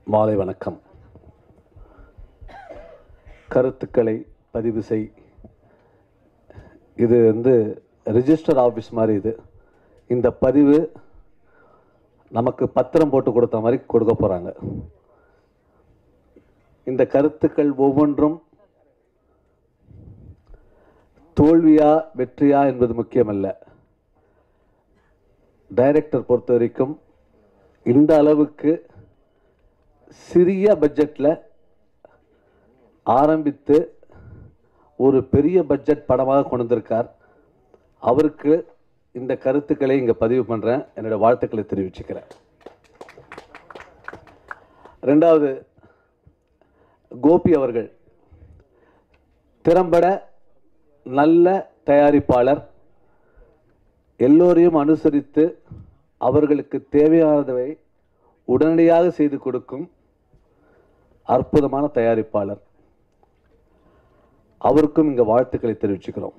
மாலை வணக்கம் கருத்துக்களை பதிவு செய் இது வந்து ரிஜிஸ்டர் ஆஃபீஸ் மாதிரி இது இந்த பதிவு நமக்கு பத்திரம் போட்டு கொடுத்த மாதிரி கொடுக்க போகிறாங்க இந்த கருத்துக்கள் ஒவ்வொன்றும் தோல்வியா வெற்றியா என்பது முக்கியமல்ல டைரக்டர் பொறுத்த வரைக்கும் இந்த அளவுக்கு சிறிய பட்ஜெட்டில் ஆரம்பித்து ஒரு பெரிய பட்ஜெட் படமாக கொண்டு வந்திருக்கார் அவருக்கு இந்த கருத்துக்களை இங்கே பதிவு பண்ணுறேன் என்னோட வாழ்த்துக்களை தெரிவிச்சுக்கிறேன் ரெண்டாவது கோபி அவர்கள் திறம்பட நல்ல தயாரிப்பாளர் எல்லோரையும் அனுசரித்து அவர்களுக்கு தேவையானதை உடனடியாக செய்து கொடுக்கும் அற்புதமான தயாரிப்பாளர் அவருக்கும் இங்கே வாழ்த்துக்களை தெரிவிச்சுக்கிறோம்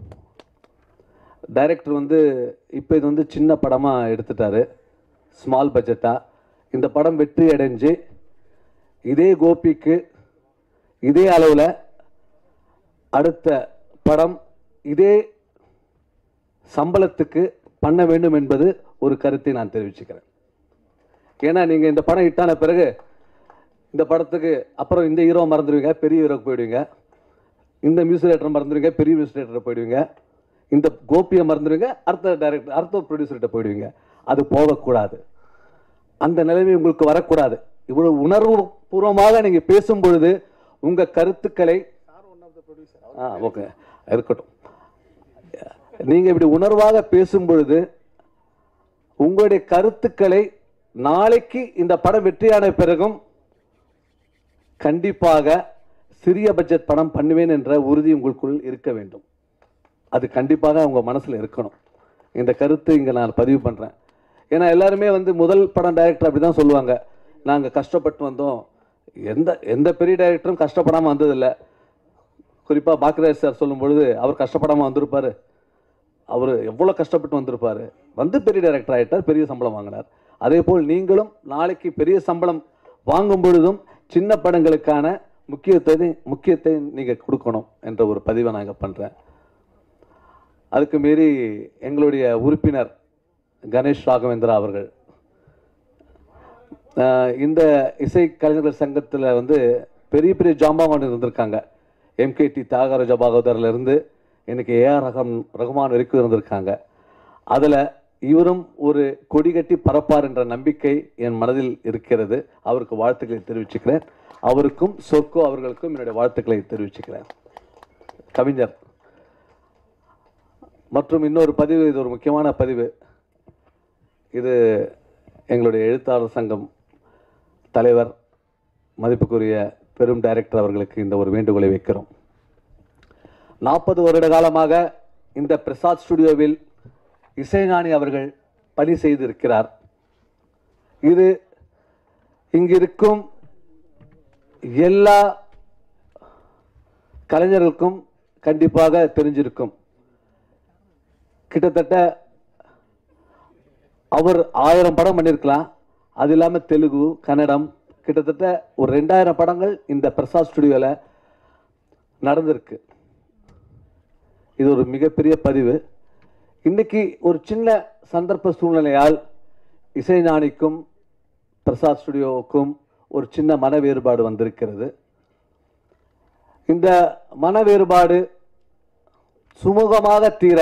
டைரக்டர் வந்து இப்போ இது வந்து சின்ன படமாக எடுத்துட்டாரு ஸ்மால் பட்ஜெட்டாக இந்த படம் வெற்றி அடைஞ்சு இதே கோபிக்கு இதே அளவில் அடுத்த படம் இதே சம்பளத்துக்கு பண்ண வேண்டும் என்பது ஒரு கருத்தை நான் தெரிவிச்சுக்கிறேன் ஏன்னா நீங்கள் இந்த படம் ஹிட்டான பிறகு இந்த படத்துக்கு அப்புறம் இந்த ஹீரோ மறந்துடுவீங்க பெரிய ஹீரோக்கு போயிடுவீங்க இந்த மியூசிக் டேரக்டர் மறந்துடுவீங்க பெரிய மியூசிக் டேரக்டர் போயிடுவீங்க இந்த கோபியை மறந்துடுவீங்க அடுத்த டைரக்டர் அடுத்த ப்ரொடியூசர்கிட்ட போயிடுவீங்க அது போகக்கூடாது அந்த நிலைமை உங்களுக்கு வரக்கூடாது இவ்வளவு உணர்வு பூர்வமாக நீங்கள் பேசும் பொழுது உங்கள் கருத்துக்களை ஆ ஓகே இருக்கட்டும் நீங்கள் இப்படி உணர்வாக பேசும் பொழுது உங்களுடைய கருத்துக்களை நாளைக்கு இந்த படம் வெற்றியான பிறகும் கண்டிப்பாக சிறிய பட்ஜெட் படம் பண்ணுவேன் என்ற உறுதி உங்களுக்குள் இருக்க வேண்டும் அது கண்டிப்பாக உங்க மனசுல இருக்கணும் இந்த கருத்து இங்க நான் பதிவு பண்றேன் ஏன்னா எல்லாருமே வந்து முதல் படம் டைரக்டர் அப்படி தான் சொல்லுவாங்க நாங்கள் கஷ்டப்பட்டு வந்தோம் எந்த எந்த பெரிய டைரக்டரும் கஷ்டப்படாமல் வந்ததில்லை குறிப்பாக பாக்யராஜ் சார் சொல்லும் பொழுது அவர் கஷ்டப்படாமல் வந்திருப்பாரு அவர் எவ்வளோ கஷ்டப்பட்டு வந்திருப்பாரு வந்து பெரிய டைரக்டர் ஆகிட்டார் பெரிய சம்பளம் வாங்கினார் அதே போல் நீங்களும் நாளைக்கு பெரிய சம்பளம் வாங்கும் பொழுதும் சின்ன படங்களுக்கான முக்கியத்தை முக்கியத்தை நீங்கள் கொடுக்கணும் என்ற ஒரு பதிவை நான் இங்கே பண்ணுறேன் அதுக்கு மீறி எங்களுடைய உறுப்பினர் கணேஷ் ராகவேந்திரா அவர்கள் ஆஹ் இந்த இசை கலைஞர்கள் சங்கத்தில் வந்து பெரிய பெரிய ஜாம்பாவான் இருந்திருக்காங்க எம்கேடி தியாகராஜ பாகவதர்ல இருந்து இன்னைக்கு ஏஆர் ரகம் ரகுமான் வரைக்கும் இருந்திருக்காங்க அதில் இவரும் ஒரு கொடி கட்டி பறப்பார் என்ற நம்பிக்கை என் மனதில் இருக்கிறது அவருக்கு வாழ்த்துக்களை தெரிவிச்சுக்கிறேன் அவருக்கும் சொர்க்கோ அவர்களுக்கும் என்னுடைய வாழ்த்துக்களை தெரிவிச்சுக்கிறேன் கவிஞர் மற்றும் இன்னொரு பதிவு இது ஒரு முக்கியமான பதிவு இது எங்களுடைய எழுத்தாளர் சங்கம் தலைவர் மதிப்புக்குரிய பெரும் டைரக்டர் அவர்களுக்கு இந்த ஒரு வேண்டுகோளை வைக்கிறோம் நாற்பது வருட காலமாக இந்த பிரசாத் ஸ்டுடியோவில் இசைஞானி அவர்கள் பணி செய்திருக்கிறார் இது இங்கிருக்கும் எல்லா கலைஞர்களுக்கும் கண்டிப்பாக தெரிஞ்சிருக்கும் கிட்டத்தட்ட அவர் ஆயிரம் படம் பண்ணியிருக்கலாம் அது இல்லாமல் தெலுங்கு கன்னடம் கிட்டத்தட்ட ஒரு ரெண்டாயிரம் படங்கள் இந்த பிரசாத் ஸ்டுடியோவில் நடந்திருக்கு இது ஒரு மிகப்பெரிய பதிவு இன்னைக்கு ஒரு சின்ன சந்தர்ப்ப சூழ்நிலையால் இசைஞானிக்கும் பிரசாத் ஸ்டுடியோவுக்கும் ஒரு சின்ன மன வேறுபாடு வந்திருக்கிறது இந்த மன வேறுபாடு சுமூகமாக தீர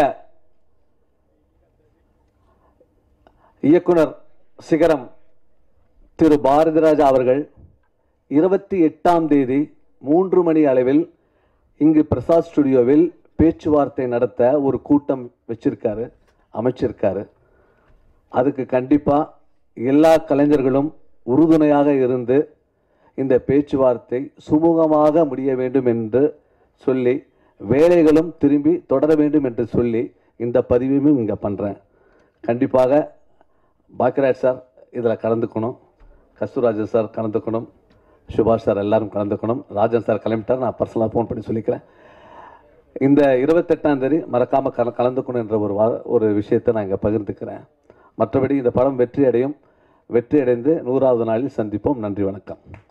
இயக்குனர் சிகரம் திரு பாரதிராஜா அவர்கள் இருபத்தி எட்டாம் தேதி மூன்று மணி அளவில் இங்கு பிரசாத் ஸ்டுடியோவில் பேச்சுவார்த்தை நடத்த ஒரு கூட்டம் வச்சிருக்காரு அமைச்சிருக்காரு அதுக்கு கண்டிப்பாக எல்லா கலைஞர்களும் உறுதுணையாக இருந்து இந்த பேச்சுவார்த்தை சுமூகமாக முடிய வேண்டும் என்று சொல்லி வேலைகளும் திரும்பி தொடர வேண்டும் என்று சொல்லி இந்த பதிவையும் இங்கே பண்ணுறேன் கண்டிப்பாக பாக்கியராஜ் சார் இதில் கலந்துக்கணும் கஸ்தூராஜன் சார் கலந்துக்கணும் சுபாஷ் சார் எல்லாரும் கலந்துக்கணும் ராஜன் சார் கிளம்பிட்டார் நான் பர்சனலாக ஃபோன் பண்ணி சொல்லிக்கிறேன் இந்த இருபத்தெட்டாம் தேதி மறக்காமல் கல கலந்துக்கணும் என்ற ஒரு வா ஒரு விஷயத்தை நான் இங்கே பகிர்ந்துக்கிறேன் மற்றபடி இந்த படம் வெற்றி அடையும் வெற்றியடைந்து நூறாவது நாளில் சந்திப்போம் நன்றி வணக்கம்